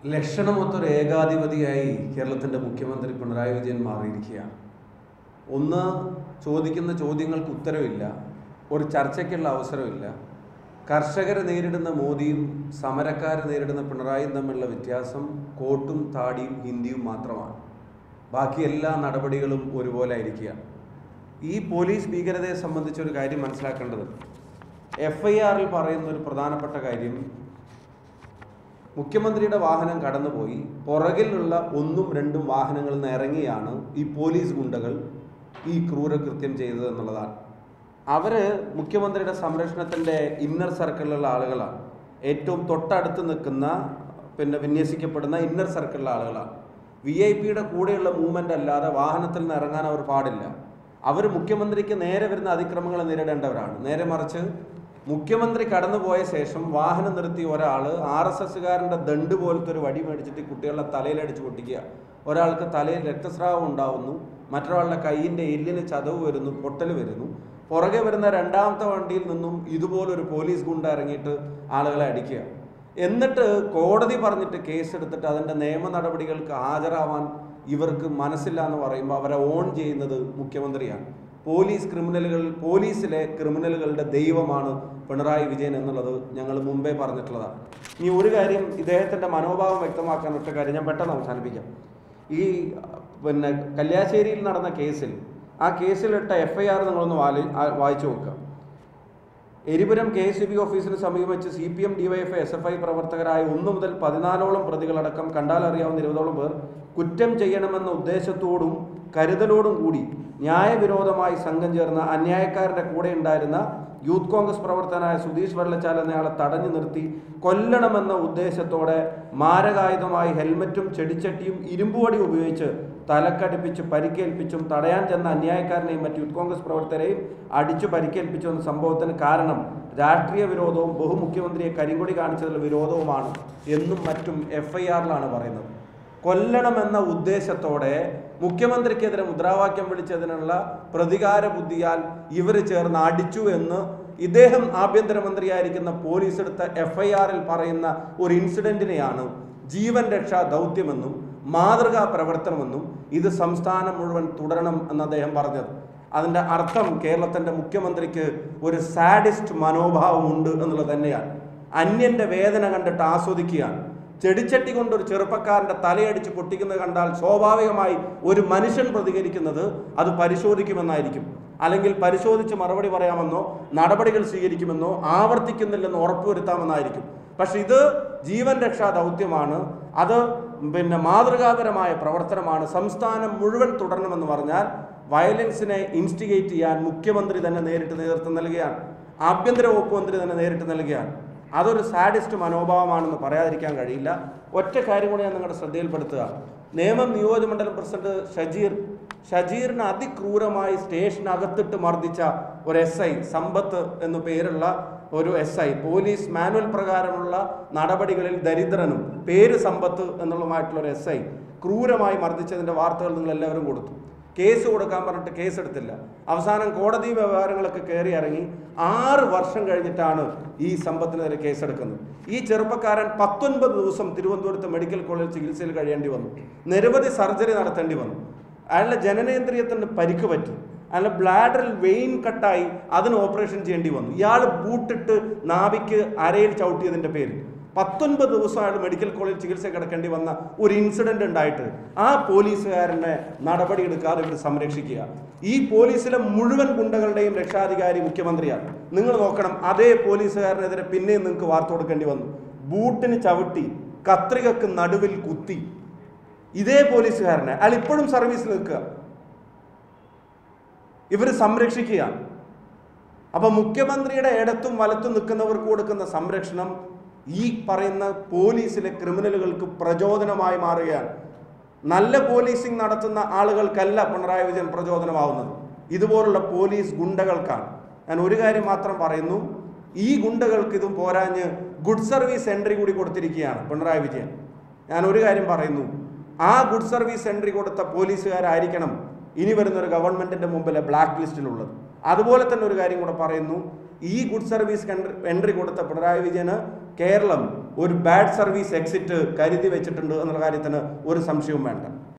ലക്ഷണമൊത്തൊരു ഏകാധിപതിയായി കേരളത്തിൻ്റെ മുഖ്യമന്ത്രി പിണറായി വിജയൻ മാറിയിരിക്കുകയാണ് ഒന്ന് ചോദിക്കുന്ന ചോദ്യങ്ങൾക്ക് ഉത്തരവില്ല ഒരു ചർച്ചയ്ക്കുള്ള അവസരമില്ല കർഷകരെ നേരിടുന്ന മോദിയും സമരക്കാരെ നേരിടുന്ന പിണറായിയും തമ്മിലുള്ള വ്യത്യാസം കോട്ടും താടിയും ഹിന്ദിയും മാത്രമാണ് ബാക്കി എല്ലാ നടപടികളും ഒരുപോലെ ആയിരിക്കുകയാണ് ഈ പോലീസ് ഭീകരതയെ സംബന്ധിച്ചൊരു കാര്യം മനസ്സിലാക്കേണ്ടത് എഫ് ഐ ആറിൽ പറയുന്ന ഒരു പ്രധാനപ്പെട്ട കാര്യം മുഖ്യമന്ത്രിയുടെ വാഹനം കടന്നുപോയി പുറകിലുള്ള ഒന്നും രണ്ടും വാഹനങ്ങളിൽ നിന്ന് ഇറങ്ങിയാണ് ഈ പോലീസ് ഗുണ്ടകൾ ഈ ക്രൂരകൃത്യം ചെയ്തത് എന്നുള്ളതാണ് അവർ മുഖ്യമന്ത്രിയുടെ സംരക്ഷണത്തിൻ്റെ ഇന്നർ സർക്കിളിലുള്ള ആളുകളാണ് ഏറ്റവും തൊട്ടടുത്ത് നിൽക്കുന്ന പിന്നെ വിന്യസിക്കപ്പെടുന്ന ഇന്നർ സർക്കിളിലെ ആളുകളാണ് വി ഐ പിയുടെ കൂടെയുള്ള മൂവ്മെൻ്റ് അല്ലാതെ വാഹനത്തിൽ നിന്ന് ഇറങ്ങാൻ അവർ പാടില്ല അവർ മുഖ്യമന്ത്രിക്ക് നേരെ വരുന്ന അതിക്രമങ്ങൾ നേരിടേണ്ടവരാണ് നേരെ മറിച്ച് മുഖ്യമന്ത്രി കടന്നുപോയ ശേഷം വാഹനം നിർത്തി ഒരാൾ ആർ എസ് എസ്സുകാരൻ്റെ ദണ്ട് പോലത്തെ ഒരു വടി മേടിച്ചിട്ട് കുട്ടികളുടെ തലയിലടിച്ച് പൊട്ടിക്കുക ഒരാൾക്ക് തലയിൽ രക്തസ്രാവം ഉണ്ടാവുന്നു മറ്റൊരാളുടെ കൈയിൻ്റെ എല്ലിന് ചതവ് വരുന്നു പൊട്ടൽ വരുന്നു പുറകെ വരുന്ന രണ്ടാമത്തെ വണ്ടിയിൽ നിന്നും ഇതുപോലൊരു പോലീസ് ഗുണ്ട ഇറങ്ങിയിട്ട് ആളുകളെ അടിക്കുക എന്നിട്ട് കോടതി പറഞ്ഞിട്ട് കേസെടുത്തിട്ട് അതിൻ്റെ നിയമ നടപടികൾക്ക് ഹാജരാവാൻ ഇവർക്ക് മനസ്സില്ല എന്ന് പറയുമ്പോൾ അവരെ ഓൺ ചെയ്യുന്നത് മുഖ്യമന്ത്രിയാണ് പോലീസ് ക്രിമിനലുകൾ പോലീസിലെ ക്രിമിനലുകളുടെ ദൈവമാണ് പിണറായി വിജയൻ എന്നുള്ളത് ഞങ്ങൾ മുമ്പേ പറഞ്ഞിട്ടുള്ളതാണ് ഇനി ഒരു കാര്യം ഇദ്ദേഹത്തിൻ്റെ മനോഭാവം വ്യക്തമാക്കാൻ ഒറ്റ കാര്യം ഞാൻ പെട്ടെന്ന് അവസാനിപ്പിക്കാം ഈ പിന്നെ കല്യാശ്ശേരിയിൽ നടന്ന കേസിൽ ആ കേസിലിട്ട എഫ് ഐ ആർ നിങ്ങളൊന്ന് വാലി ആ- വായിച്ചു നോക്കുക എരിപുരം കെ എസ് ബി ഓഫീസിന് സമീപിച്ച് C P M DYF S F I പ്രവർത്തകരായ ഒന്ന് മുതൽ പതിനാലോളം പ്രതികളടക്കം കണ്ടാലറിയാവുന്ന ഇരുപതോളം പേർ കുറ്റം ചെയ്യണമെന്ന ഉദ്ദേശത്തോടും കരുതലോടും കൂടി ന്യായവിരോധമായി സംഘം ചേർന്ന അന്യായക്കാരുടെ കൂടെ ഉണ്ടായിരുന്ന യൂത്ത് കോൺഗ്രസ് പ്രവർത്തകനായ സുധീഷ് വെള്ളച്ചാൽ എന്നയാളെ തടഞ്ഞു നിർത്തി കൊല്ലണമെന്ന ഉദ്ദേശത്തോടെ മാരകായുധമായി ഹെൽമറ്റും ചെടിച്ചട്ടിയും ഇരുമ്പുവടിയും ഉപയോഗിച്ച് തലക്കടിപ്പിച്ച് പരിക്കേൽപ്പിച്ചും തടയാൻ ചെന്ന അന്യായക്കാരനെയും മറ്റ് യൂത്ത് കോൺഗ്രസ് പ്രവർത്തകരെയും അടിച്ചു പരിക്കേൽപ്പിച്ചു എന്ന സംഭവത്തിന് കാരണം രാഷ്ട്രീയ വിരോധവും ബഹുമുഖ്യമന്ത്രിയെ കരിങ്കൊടി കാണിച്ചതിലുള്ള വിരോധവുമാണ് എന്നും മറ്റും എഫ് ഐ ആറിലാണ് പറയുന്നത് കൊല്ലണമെന്ന ഉദ്ദേശത്തോടെ മുഖ്യമന്ത്രിക്കെതിരെ മുദ്രാവാക്യം വിളിച്ചതിനുള്ള പ്രതികാര ബുദ്ധിയാൽ ഇവർ ചേർന്ന് അടിച്ചു എന്ന് ഇദ്ദേഹം ആഭ്യന്തരമന്ത്രിയായിരിക്കുന്ന പോലീസ് എടുത്ത എഫ് ഐ ആറിൽ പറയുന്ന ഒരു ഇൻസിഡന്റിനെയാണ് ജീവൻ രക്ഷാ ദൗത്യമെന്നും മാതൃകാ പ്രവർത്തനമെന്നും ഇത് സംസ്ഥാനം മുഴുവൻ തുടരണം എന്ന് അദ്ദേഹം പറഞ്ഞത് അതിൻ്റെ അർത്ഥം കേരളത്തിൻ്റെ മുഖ്യമന്ത്രിക്ക് ഒരു സാഡിസ്റ്റ് മനോഭാവമുണ്ട് എന്നുള്ളത് തന്നെയാണ് അന്യന്റെ വേദന കണ്ടിട്ട് ആസ്വദിക്കുകയാണ് ചെടിച്ചട്ടി കൊണ്ട് ഒരു ചെറുപ്പക്കാരൻ്റെ തലയടിച്ച് പൊട്ടിക്കുന്നത് കണ്ടാൽ സ്വാഭാവികമായി ഒരു മനുഷ്യൻ പ്രതികരിക്കുന്നത് അത് പരിശോധിക്കുമെന്നായിരിക്കും അല്ലെങ്കിൽ പരിശോധിച്ച് മറുപടി പറയാമെന്നോ നടപടികൾ സ്വീകരിക്കുമെന്നോ ആവർത്തിക്കുന്നില്ലെന്ന് ഉറപ്പുവരുത്താമെന്നായിരിക്കും പക്ഷെ ഇത് ജീവൻ രക്ഷാ ദൗത്യമാണ് അത് പിന്നെ മാതൃകാപരമായ പ്രവർത്തനമാണ് സംസ്ഥാനം മുഴുവൻ തുടരണമെന്ന് പറഞ്ഞാൽ വയലൻസിനെ ഇൻസ്റ്റിഗേറ്റ് ചെയ്യാൻ മുഖ്യമന്ത്രി തന്നെ നേരിട്ട് നേതൃത്വം നൽകുകയാണ് ആഭ്യന്തര വകുപ്പ് മന്ത്രി തന്നെ നേരിട്ട് നൽകുകയാണ് അതൊരു സാഡിസ്റ്റ് മനോഭാവമാണെന്ന് പറയാതിരിക്കാൻ കഴിയില്ല ഒറ്റ കാര്യം കൂടി ഞാൻ നിങ്ങളുടെ ശ്രദ്ധയിൽപ്പെടുത്തുക നേമം നിയോജകമണ്ഡലം പ്രസിഡന്റ് ഷജീർ ഷജീറിനെ അതിക്രൂരമായി സ്റ്റേഷനകത്തിട്ട് മർദ്ദിച്ച ഒരു എസ് ഐ സമ്പത്ത് എന്നു പേരുള്ള ഒരു എസ് ഐ പോലീസ് മാനുവൽ പ്രകാരമുള്ള നടപടികളിൽ ദരിദ്രനും പേര് സമ്പത്ത് എന്നുള്ളതുമായിട്ടുള്ള ഒരു എസ് ഐ ക്രൂരമായി മർദ്ദിച്ചതിൻ്റെ വാർത്തകൾ നിങ്ങൾ എല്ലാവരും കൊടുത്തു കേസ് കൊടുക്കാൻ പറഞ്ഞിട്ട് കേസ് എടുത്തില്ല അവസാനം കോടതി വ്യവഹാരങ്ങളൊക്കെ കയറി ഇറങ്ങി ആറ് വർഷം കഴിഞ്ഞിട്ടാണ് ഈ സമ്പത്തിനെതിരെ കേസെടുക്കുന്നത് ഈ ചെറുപ്പക്കാരൻ പത്തൊൻപത് ദിവസം തിരുവനന്തപുരത്ത് മെഡിക്കൽ കോളേജ് ചികിത്സയിൽ കഴിയേണ്ടി വന്നു നിരവധി സർജറി നടത്തേണ്ടി വന്നു അയാളുടെ ജനനേന്ദ്രിയത്തിന് പരിക്ക് പറ്റി അയാളുടെ ബ്ലാഡറിൽ വെയിൻ കട്ടായി അതിന് ഓപ്പറേഷൻ ചെയ്യേണ്ടി വന്നു ഇയാൾ ബൂട്ടിട്ട് നാവിക്ക് അരയിൽ ചവിട്ടിയതിൻ്റെ പേരിൽ പത്തൊൻപത് ദിവസം അയാൾ മെഡിക്കൽ കോളേജ് ചികിത്സ കിടക്കേണ്ടി വന്ന ഒരു ഇൻസിഡന്റ് ഉണ്ടായിട്ട് ആ പോലീസുകാരനെ നടപടിയെടുക്കാതെ ഇവർ സംരക്ഷിക്കുക ഈ പോലീസിലെ മുഴുവൻ ഗുണ്ടകളുടെയും രക്ഷാധികാരി മുഖ്യമന്ത്രിയാണ് നിങ്ങൾ നോക്കണം അതേ പോലീസുകാരനെതിരെ പിന്നെയും നിങ്ങൾക്ക് വാർത്ത കൊടുക്കേണ്ടി വന്നു ബൂട്ടിന് ചവിട്ടി കത്രികക്ക് നടുവിൽ കുത്തി ഇതേ പോലീസുകാരനെ അയാൾ ഇപ്പോഴും സർവീസിൽ നിൽക്കുക ഇവർ സംരക്ഷിക്കുകയാണ് അപ്പൊ മുഖ്യമന്ത്രിയുടെ ഇടത്തും വലത്തും നിൽക്കുന്നവർക്ക് കൊടുക്കുന്ന സംരക്ഷണം ഈ പറയുന്ന പോലീസിലെ ക്രിമിനലുകൾക്ക് പ്രചോദനമായി മാറുകയാണ് നല്ല പോലീസിംഗ് നടത്തുന്ന ആളുകൾക്കല്ല പിണറായി വിജയൻ പ്രചോദനമാവുന്നത് ഇതുപോലുള്ള പോലീസ് ഗുണ്ടകൾക്കാണ് ഞാൻ ഒരു കാര്യം മാത്രം പറയുന്നു ഈ ഗുണ്ടകൾക്ക് ഇതും പോരാഞ്ഞ് ഗുഡ് സർവീസ് എൻട്രി കൂടി കൊടുത്തിരിക്കുകയാണ് പിണറായി വിജയൻ ഞാൻ ഒരു കാര്യം പറയുന്നു ആ ഗുഡ് സർവീസ് എൻട്രി കൊടുത്ത പോലീസുകാരായിരിക്കണം ഇനി വരുന്ന ഒരു ഗവൺമെന്റിന്റെ മുമ്പിലെ ബ്ലാക്ക് ലിസ്റ്റിലുള്ളത് അതുപോലെ തന്നെ ഒരു കാര്യം കൂടെ പറയുന്നു ഈ ഗുഡ് സർവീസ് എൻട്രി കൊടുത്ത പിണറായി വിജയന് കേരളം ഒരു ബാഡ് സർവീസ് എക്സിറ്റ് കരുതി വെച്ചിട്ടുണ്ട് എന്നുള്ള കാര്യത്തിന് ഒരു സംശയവും വേണ്ട